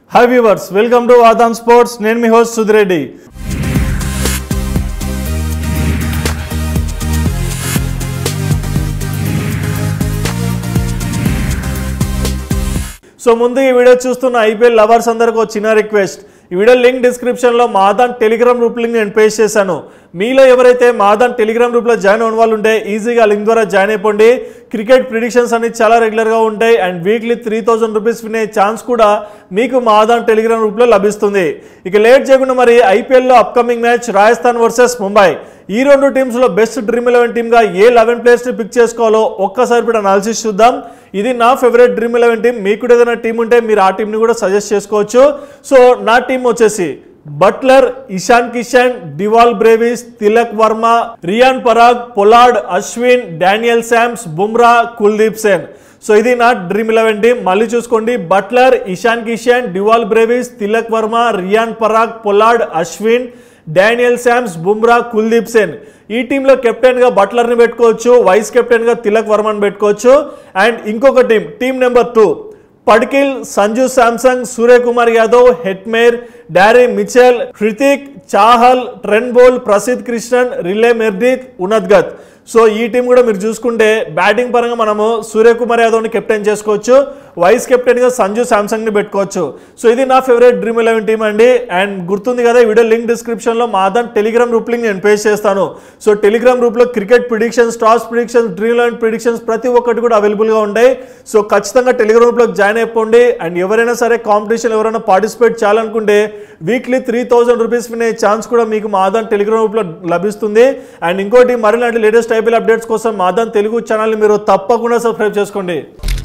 hi viewers welcome to Aadhan sports నేను మీ host Sudhi Reddy so ముందు ఈ వీడియో చూస్తున్న ఐపీఎల్ లవర్స్ అందరికి ఒక చిన్న రిక్వెస్ట్ ఈ వీడియో లింక్ డిస్క్రిప్షన్లో మాదాన్ టెలిగ్రామ్ గ్రూప్ లింక్ నేను పేస్ట్ చేశాను మీలో ఎవరైతే మాదాన్ టెలిగ్రామ్ గ్రూప్లో జాయిన్ అవ్వని వాళ్ళు ఉంటే ఈజీగా లింక్ ద్వారా జాయిన్ అయిపోండి క్రికెట్ ప్రిడిక్షన్స్ అన్ని చాలా రెగ్యులర్గా ఉంటాయి and weekly three thousand rupees వినే ఛాన్స్ కూడా మీకు మాదాన్ టెలిగ్రామ్ గ్రూప్లో లభిస్తుంది ఇక లేట్ చేయకుండా మరి ఐపీఎల్లో upcoming match Rajasthan versus Mumbai ఈ రెండు టీమ్స్లో బెస్ట్ డ్రీమ్ ఎలెవెన్ టీమ్గా ఏ లెవెన్ ప్లేయర్స్ని పిక్ చేసుకోవాలో ఒక్కసారి ఇప్పుడు అనాలిసిస్ చూద్దాం ఇది నా ఫేవరెట్ డ్రీమ్ ఎలెవెన్ టీం మీకు కూడా ఏదైనా టీం ఉంటే మీరు ఆ టీంని కూడా సజెస్ట్ చేసుకోవచ్చు సో నా టీం వచ్చేసి Buttler Ishan Kishan Dewald Brevis Tilak Varma Riyan Parag Pollard Ashwin Daniel Sams Bumrah Kuldeep Sen so ఇది నా డ్రీమ్ ఎలెవెన్ టీం మళ్ళీ చూసుకోండి Buttler Ishan Kishan Dewald Brevis Tilak Varma Riyan Parag Pollard Ashwin Daniel Sams Bumrah Kuldeep Sen ఈ టీంలో కెప్టెన్గా బట్లర్ని పెట్టుకోవచ్చు వైస్ కెప్టెన్గా తిలక్ వర్మని పెట్టుకోవచ్చు అండ్ ఇంకొక team team number two Padikkal Sanju Samsung Suryakumar Yadav Hetmyer Daryl Mitchell Hrithik Chahal Trent Boult Prasidh Krishnan Riley Meredith Unadkat so ఈ టీం కూడా మీరు చూసుకుంటే బ్యాటింగ్ పరంగా మనము సూర్యకుమార్ యాదవ్ని కెప్టెన్ చేసుకోవచ్చు వైస్ కెప్టెన్గా సంజు శాంసంగ్ని పెట్టుకోవచ్చు సో ఇది నా ఫేవరెట్ డ్రీమ్ ఎలెవెన్ టీం అండి అండ్ గుర్తుంది కదా ఈ వీడియో లింక్ డిస్క్రిప్షన్లో మాదన్ టెలిగ్రామ్ గ్రూప్ లింక్ నేను పేస్ట్ చేస్తాను సో టెలిగ్రామ్ గ్రూప్లో cricket predictions toss predictions Dream Eleven predictions ప్రతి ఒక్కటి కూడా అవైలబుల్గా ఉంటాయి సో ఖచ్చితంగా టెలిగ్రామ్ గ్రూప్లోకి జాయిన్ అయిపోండి అండ్ ఎవరైనా సరే కాంపిటీషన్ ఎవరైనా పార్టిసిపేట్ చేయాలనుకుంటే వీక్లీ త్రీ థౌసండ్ రూపీస్ వినే ఛాన్స్ కూడా మీకు మాదన్ టెలిగ్రామ్ గ్రూప్లో లభిస్తుంది అండ్ ఇంకోటి మరిలాంటి లేటెస్ట్ ఐపీఎల్ అప్డేట్స్ కోసం మాదన్ తెలుగు ఛానల్ని మీరు తప్పకుండా సబ్స్క్రైబ్ చేసుకోండి